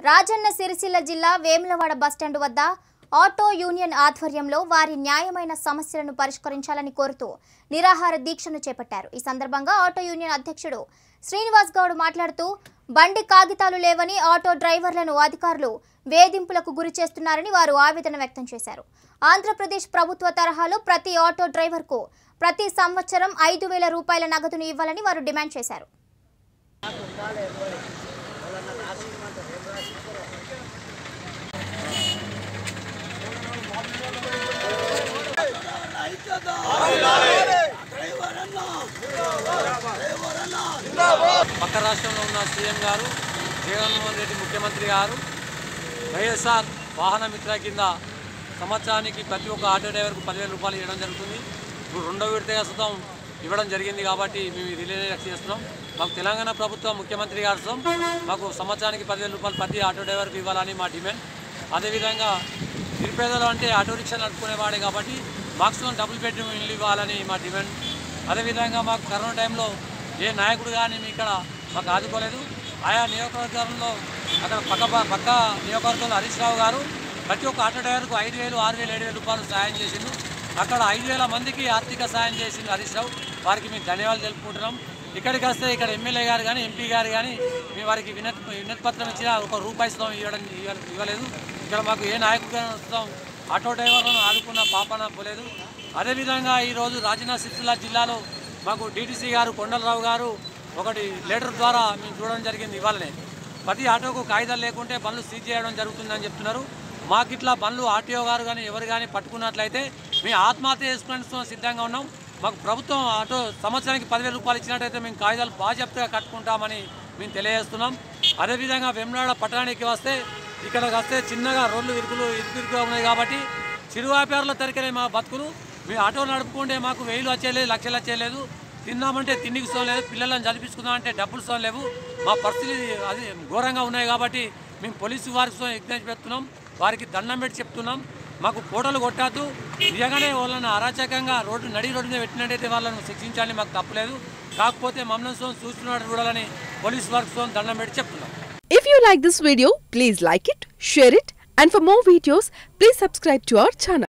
రాజన్న సిరిసిల్ల జిల్లా వేములవాడ బస్టాండ్ వద్ద auto union ఆధ్వర్యంలో వారి న్యాయమైన సమస్యలను పరిష్కరించాలని కోరుతూ నిరాహార దీక్షను చేపట్టారు ఈ సందర్భంగా ఆటో యూనియన్ అధ్యక్షుడు శ్రీనివాస్ గౌడ్ మాట్లాడుతూ బండి కాగితాలు లేవని ఆటో డ్రైవర్లను అధికారులు వేధింపులకు గురి చేస్తున్నారని వారు ఆవేదన వ్యక్తం చేశారు ఆంధ్రప్రదేశ్ ప్రభుత్వ తరహాలో ప్రతి ఆటో డ్రైవర్కు ప్రతి సంవత్సరం ఐదు వేల రూపాయల నగదును ఇవ్వాలని వారు డిమాండ్ చేశారు పక్క రాష్ట్రంలో ఉన్న సీఎం గారు జగన్మోహన్ రెడ్డి ముఖ్యమంత్రి గారు వైఎస్ఆర్ వాహన మిత్ర కింద సంవత్సరానికి ప్రతి ఒక్క ఆటో డ్రైవర్కు పదివేల రూపాయలు ఇవ్వడం జరుగుతుంది ఇప్పుడు రెండో విడతగా సుతం ఇవ్వడం జరిగింది కాబట్టి మేము ఈ రిలే చేస్తున్నాం మాకు తెలంగాణ ప్రభుత్వం ముఖ్యమంత్రి గారు మాకు సంవత్సరానికి పదివేల రూపాయలు ప్రతి ఆటో డ్రైవర్కి ఇవ్వాలని మా డిమాండ్ అదేవిధంగా నిరుపేదలు అంటే ఆటో రిక్షా నడుపుకునేవాడే కాబట్టి మాక్సిమం డబుల్ బెడ్రూమ్ ఇల్లు ఇవ్వాలని మా డిమాండ్ అదేవిధంగా మాకు కరోనా టైంలో ఏ నాయకుడు కానీ మీ ఇక్కడ మాకు ఆదుకోలేదు ఆయా నియోజకవర్గంలో అక్కడ పక్క పక్క నియోజకవర్గంలో హరీష్ రావు గారు ప్రతి ఒక్క ఆటో డ్రైవర్కు ఐదు వేలు ఆరు వేలు ఏడు వేల రూపాయలు సాయం చేసిండు అక్కడ ఐదు వేల మందికి ఆర్థిక సాయం చేసింది హరీష్ రావు వారికి మేము ధన్యవాదాలు తెలుపుకుంటున్నాం ఇక్కడికి వస్తే ఇక్కడ ఎమ్మెల్యే గారు కానీ ఎంపీ గారు కానీ మేము వారికి వినతి వినతి పత్రం ఇచ్చినా ఒక రూపాయి ఇస్తాం ఇవ్వడం ఇవ్వ- ఇవ్వలేదు ఇక్కడ మాకు ఏ నాయకుడు వస్తాం ఆటో డ్రైవర్లను ఆదుకున్న పాపన పోలేదు అదేవిధంగా ఈరోజు రాజన్న సిరిసిల్ల జిల్లాలో మాకు డీటీసీ గారు కొండలరావు గారు ఒకటి లెటర్ ద్వారా మేము చూడడం జరిగింది ఇవాళనే ప్రతి ఆటోకు కాగితాలు లేకుంటే బండ్లు సీజ్ చేయడం జరుగుతుందని చెప్తున్నారు మాకు ఇట్లా బండ్లు ఆర్టీఓ గారు కానీ ఎవరు కానీ పట్టుకున్నట్లయితే మేము ఆత్మహత్య చేసుకునే సిద్ధంగా ఉన్నాం మాకు ప్రభుత్వం ఆటో సంవత్సరానికి పదివేల రూపాయలు ఇచ్చినట్టయితే మేము కాగితాలు బాధ్యతగా కట్టుకుంటామని మేము తెలియజేస్తున్నాం అదేవిధంగా వెమ్లాడ పట్టణానికి వస్తే ఇక్కడికి వస్తే చిన్నగా రోడ్లు ఇరుకులు ఇరుకుగా ఉన్నాయి కాబట్టి చిరు వ్యాపారుల తరికనే మా బతుకులు మేము ఆటో నడుపుకుంటే మాకు వెయ్యిలు వచ్చేలేదు లక్షలు వచ్చేలేదు తిందామంటే తిండికి సోం లేదు పిల్లలను చదివించుకుందామంటే డబ్బులు సోం లేవు మా పరిస్థితి అది ఘోరంగా ఉన్నాయి కాబట్టి మేము పోలీసు వారికి సో విజ్ఞప్తి పెడుతున్నాం వారికి దండం పెట్టి చెప్తున్నాం మాకు ఫోటోలు కొట్టద్దు నిజంగానే వాళ్ళని అరాచకంగా రోడ్డు నడి రోడ్డు మీద పెట్టినట్టయితే వాళ్ళని శిక్షించాలని మాకు తప్పలేదు కాకపోతే మమ్మల్ని సో చూస్తున్నట్టు చూడాలని పోలీసు వారికి సో దండం పెట్టి చెప్తున్నాం If you like this video, please like it, share it, and for more videos, please subscribe to our channel.